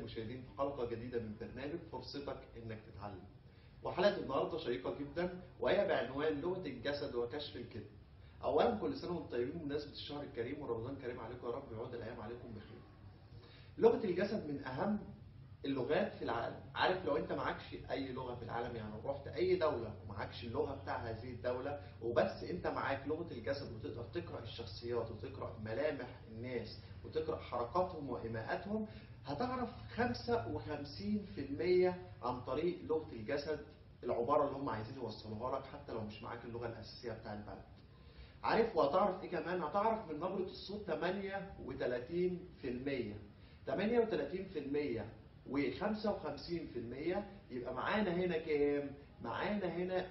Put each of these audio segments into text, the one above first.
المشاهدين في حلقة جديدة من برنامج فرصتك إنك تتعلم. وحلقة النهاردة شيقة جدا وهي بعنوان لغة الجسد وكشف الكذب. أولا كل سنة وأنتم طيبين بمناسبة الشهر الكريم ورمضان كريم عليكم يا رب ويعود الأيام عليكم بخير. لغة الجسد من أهم اللغات في العالم عارف لو انت معكش اي لغه في العالم يعني لو رحت اي دوله ومعكش اللغه بتاع هذه الدوله وبس انت معاك لغه الجسد وتقدر تقرا الشخصيات وتقرا ملامح الناس وتقرا حركاتهم وايماءاتهم هتعرف 55% عن طريق لغه الجسد العباره اللي هم عايزين يوصلوها لك حتى لو مش معاك اللغه الاساسيه بتاع البلد عارف وهتعرف ايه كمان هتعرف من نبره الصوت 38% 38% و55% يبقى معانا هنا كام؟ معانا هنا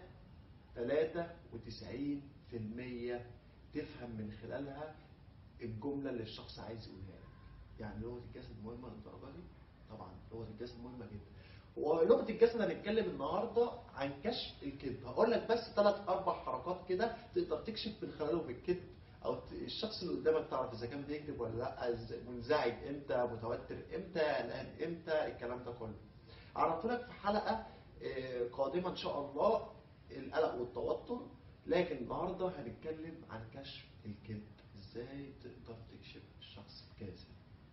93% تفهم من خلالها الجملة اللي الشخص عايز يقولها لك. يعني لغة الجسد مهمة للدرجة دي؟ طبعا لغة الجسد مهمة جدا. ولغة الجسد هنتكلم النهاردة عن كشف الكذب، هقول لك بس ثلاث أربع حركات كده تقدر تكشف من خلالهم الكذب او الشخص اللي قدامك تعرف اذا كان بيكذب ولا لا منزعج امتى متوتر امتى قلقان امتى الكلام ده كله عرفت لك في حلقه قادمه ان شاء الله القلق والتوتر لكن النهارده هنتكلم عن كشف الكذب ازاي تقدر تكشف الشخص الكاذب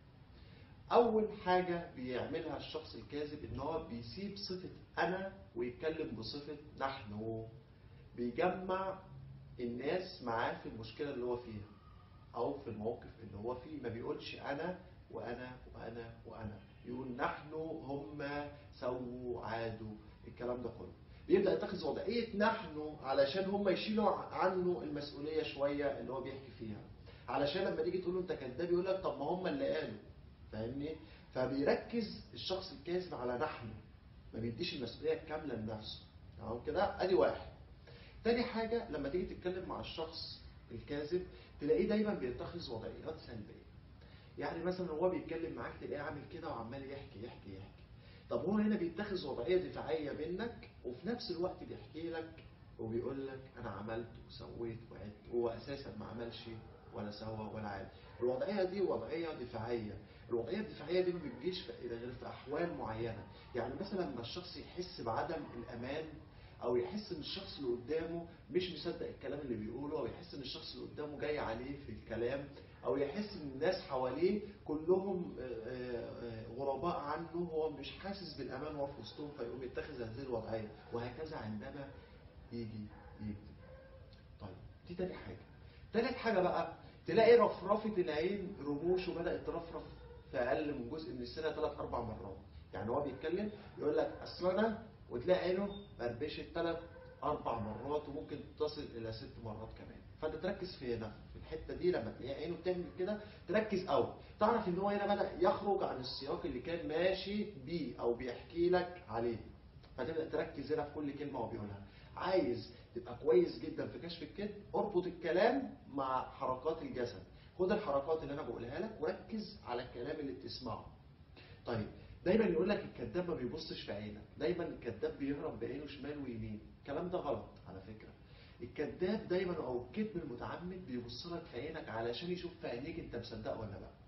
اول حاجه بيعملها الشخص الكاذب ان هو بيسيب صفه انا ويتكلم بصفه نحن بيجمع الناس معاه في المشكله اللي هو فيها او في الموقف اللي هو فيه ما بيقولش انا وانا وانا وانا يقول نحن هم سووا عادوا الكلام ده كله بيبدا يتخذ وضعيه نحن علشان هم يشيلوا عنه المسؤوليه شويه اللي هو بيحكي فيها علشان لما تيجي تقول له انت كذاب يقول لك طب ما هم اللي قالوا فاهمني فبيركز الشخص الكاذب على نحن ما بيديش المسؤوليه الكامله لنفسه تمام كده ادي واحد تاني حاجة لما تيجي تتكلم مع الشخص الكاذب تلاقيه دايما بيتخذ وضعيات سلبية يعني مثلا هو بيتكلم معاك تلاقيه عامل كده وعمال يحكي يحكي يحكي طب هو هنا بيتخذ وضعية دفاعية منك وفي نفس الوقت بيحكي لك وبيقول لك انا عملت وسويت وعدت وهو اساسا ما عملش ولا سوى ولا عاد الوضعية دي وضعية دفاعية الوضعية الدفاعية دي ما بتجيش غير في أحوال معينة يعني مثلا لما الشخص يحس بعدم الأمان او يحس ان الشخص اللي قدامه مش مصدق الكلام اللي بيقوله او يحس ان الشخص اللي قدامه جاي عليه في الكلام او يحس ان الناس حواليه كلهم غرباء عنه هو مش حاسس بالامان وهو في وسطهم فيقوم يتخذ هذه الوضعيه وهكذا عندما يجي يكذب. طيب دي تاني حاجه. تالت حاجه بقى تلاقي رفرفه العين رموشه بدات ترفرف في اقل من جزء من السنه ثلاث اربع مرات. يعني هو بيتكلم يقول لك اصل انا وتلاقي عينه بربشت ثلاث اربع مرات وممكن تصل الى ست مرات كمان فانت تركز في هنا في الحته دي لما تلاقي عينه بتعمل كده تركز قوي تعرف ان هو هنا بدا يخرج عن السياق اللي كان ماشي بيه او بيحكي لك عليه فتبدا تركز هنا في كل كلمه هو بيقولها عايز تبقى كويس جدا في كشف الكذب اربط الكلام مع حركات الجسد خد الحركات اللي انا بقولها لك وركز على الكلام اللي بتسمعه طيب دايما يقول لك الكذاب ما بيبصش في عينك دايما الكذاب بيهرب بعينه شمال ويمين الكلام ده غلط على فكره الكذاب دايما او الكذب المتعمد بيبص لك في عينك علشان يشوف في عينيك انت مصدق ولا لا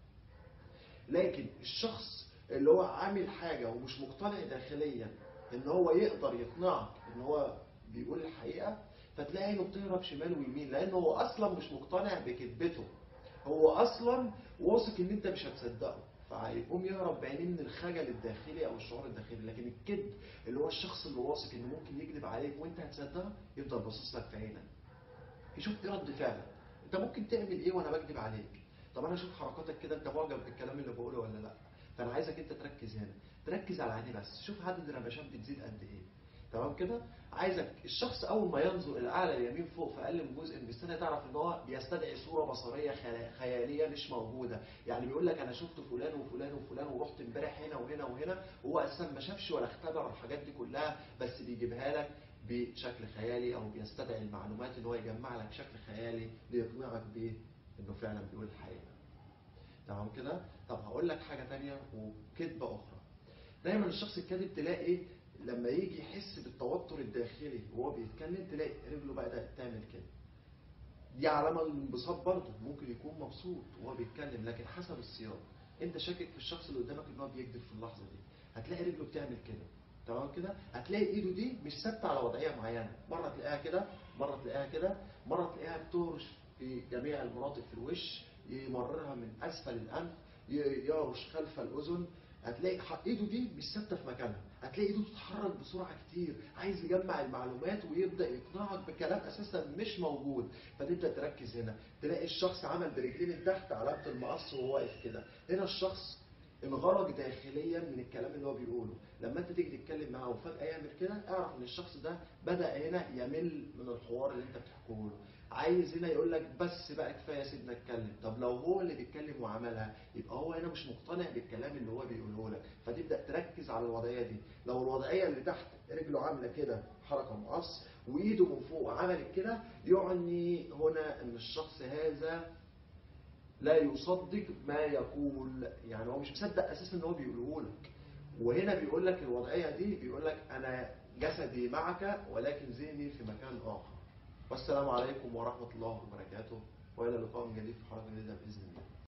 لكن الشخص اللي هو عامل حاجه ومش مقتنع داخليا ان هو يقدر يقنعك ان هو بيقول الحقيقه فتلاقي عينه بتهرب شمال ويمين لان هو اصلا مش مقتنع بكذبته هو اصلا واثق ان انت مش هتصدقه فهيقوم يهرب بعينيه من الخجل الداخلي او الشعور الداخلي لكن الكذب اللي هو الشخص اللي واثق انه ممكن يكذب عليك وانت هتصدقه يفضل باصص لك في عينك يشوف ايه رد فعلك انت ممكن تعمل ايه وانا بكذب عليك طب انا اشوف حركاتك كده انت معجب بالكلام اللي بقوله ولا لا فانا عايزك انت تركز هنا تركز على عيني بس شوف عدد الرمشات بتزيد قد ايه تمام كده عايزك الشخص اول ما ينظر الى اعلى اليمين فوق في اقل من جزء من السنه تعرف ان هو بيستدعي صوره بصريه خياليه مش موجوده يعني بيقول لك انا شفت فلان وفلان وفلان ورحت امبارح هنا وهنا وهنا وهو اساسا ما شافش ولا اختبر الحاجات دي كلها بس بيجيبها لك بشكل خيالي او بيستدعي المعلومات ان هو يجمع لك شكل خيالي ليقنعك بيه انه فعلا بيقول الحقيقه تمام كده طب هقول لك حاجه تانية وكذبه اخرى دايما الشخص الكاذب تلاقي لما يجي يحس بالتوتر الداخلي وهو بيتكلم تلاقي رجله بدأت تعمل كده دي علامة الانبساط برضه ممكن يكون مبسوط وهو بيتكلم لكن حسب السياق انت شاكك في الشخص اللي قدامك ان هو بيكذب في اللحظه دي هتلاقي رجله بتعمل كده تمام كده هتلاقي ايده دي مش ثابته على وضعيه معينه مره تلاقيها كده مره تلاقيها كده مره تلاقيها بتهرش في جميع المناطق في الوش يمررها من اسفل الانف ي- يهرش خلف الاذن هتلاقي ح- ايده دي مش ثابته في مكانها هتلاقي ايده بتتحرك بسرعه كتير عايز يجمع المعلومات ويبدا يقنعك بكلام اساسا مش موجود فتبدا تركز هنا تلاقي الشخص عمل برجليه من تحت علامه المقص وهو واقف كده هنا الشخص انغرق داخليا من الكلام اللي هو بيقوله لما انت تيجي تتكلم معاه وفجاه يعمل كده اعرف ان الشخص ده بدا هنا يمل من الحوار اللي انت بتحكيه له عايز هنا يقول لك بس بقى كفايه يا سيدنا اتكلم طب لو هو اللي بيتكلم وعملها يبقى هو هنا مش مقتنع بالكلام اللي هو بيقوله لك فتبدا تركز على الوضعيه دي لو الوضعيه اللي تحت رجله عامله كده حركه مقص وايده من فوق عملت كده يعني هنا ان الشخص هذا لا يصدق ما يقول يعني هو مش مصدق اساسا ان هو بيقوله لك وهنا بيقول لك الوضعيه دي بيقول لك انا جسدي معك ولكن ذهني في مكان اخر والسلام عليكم ورحمه الله وبركاته والى لقاء جديد في حلقه جديده باذن الله